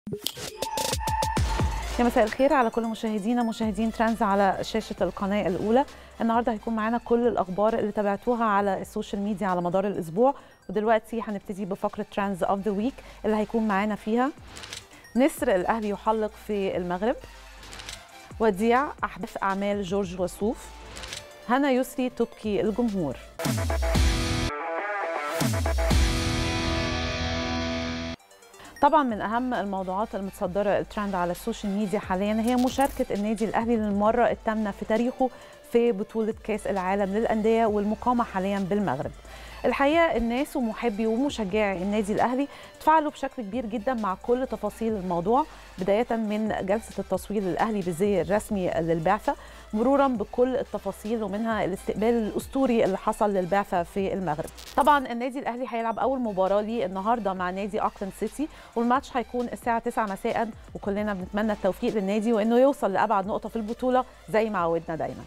يا مساء الخير على كل مشاهدينا مشاهدين ترانز على شاشة القناة الأولى النهاردة هيكون معانا كل الأخبار اللي تابعتوها على السوشيال ميديا على مدار الأسبوع ودلوقتي هنبتدي بفقرة ترانز أوف ذا ويك اللي هيكون معانا فيها نسر الأهلي يحلق في المغرب وديع أحداث أعمال جورج وسوف هنا يسري تبكي الجمهور طبعا من اهم الموضوعات المتصدره الترند على السوشيال ميديا حاليا هي مشاركه النادي الاهلي للمره الثامنه في تاريخه في بطوله كاس العالم للانديه والمقامه حاليا بالمغرب الحقيقه الناس ومحبي ومشجعي النادي الاهلي تفاعلوا بشكل كبير جدا مع كل تفاصيل الموضوع بدايه من جلسه التصوير للاهلي بالزي الرسمي للبعثه مرورا بكل التفاصيل ومنها الاستقبال الاسطوري اللي حصل للبعثه في المغرب. طبعا النادي الاهلي هيلعب اول مباراه ليه النهارده مع نادي اوكلاند سيتي والماتش هيكون الساعه 9 مساء وكلنا بنتمنى التوفيق للنادي وانه يوصل لابعد نقطه في البطوله زي ما عودنا دايما.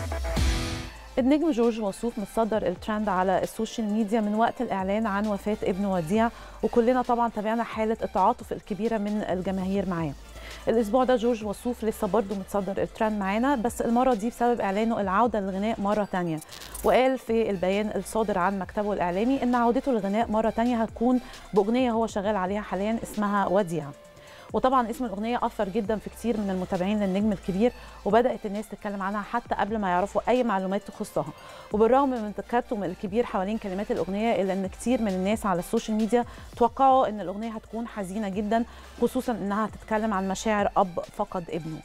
النجم جورج وسوف متصدر الترند على السوشيال ميديا من وقت الاعلان عن وفاه ابنه وديع وكلنا طبعا تابعنا حاله التعاطف الكبيره من الجماهير معاه. الاسبوع ده جورج وسوف لسه برضه متصدر الترند معانا بس المره دي بسبب اعلانه العوده للغناء مره تانية وقال في البيان الصادر عن مكتبه الاعلامي ان عودته للغناء مره تانية هتكون باغنيه هو شغال عليها حاليا اسمها وديع وطبعا اسم الاغنيه اثر جدا في كتير من المتابعين للنجم الكبير وبدات الناس تتكلم عنها حتى قبل ما يعرفوا اي معلومات تخصها وبالرغم من التكتم الكبير حوالين كلمات الاغنيه الا ان كتير من الناس على السوشيال ميديا توقعوا ان الاغنيه هتكون حزينه جدا خصوصا انها هتتكلم عن مشاعر اب فقد ابنه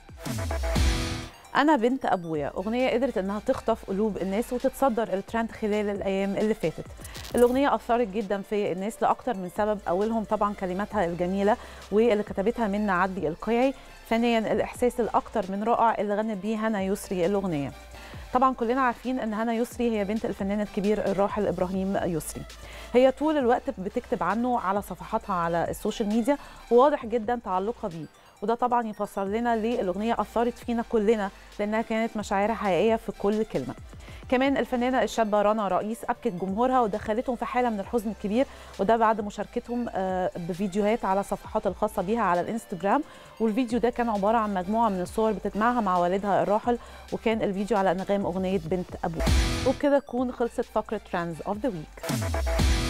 أنا بنت أبويا أغنية قدرت إنها تخطف قلوب الناس وتتصدر الترند خلال الأيام اللي فاتت الأغنية أثرت جدا في الناس لأكتر من سبب أولهم طبعا كلماتها الجميلة واللي كتبتها منى عدلي القيعي ثانيا الإحساس الأكتر من رائع اللي غنت بيه هنا يسري الأغنية طبعا كلنا عارفين ان هنا يسري هي بنت الفنان الكبير الراحل ابراهيم يسري هي طول الوقت بتكتب عنه على صفحاتها على السوشيال ميديا وواضح جدا تعلقها بيه وده طبعا يفسر لنا ليه الاغنيه اثرت فينا كلنا لانها كانت مشاعرها حقيقيه في كل كلمه كمان الفنانه الشابه رنا رئيس ابكت جمهورها ودخلتهم في حاله من الحزن الكبير وده بعد مشاركتهم بفيديوهات على صفحات الخاصه بيها على الانستجرام والفيديو ده كان عباره عن مجموعه من الصور بتجمعها مع والدها الراحل وكان الفيديو على انغام اغنيه بنت ابوه وبكده تكون خلصت فقره ترانز اوف ذا ويك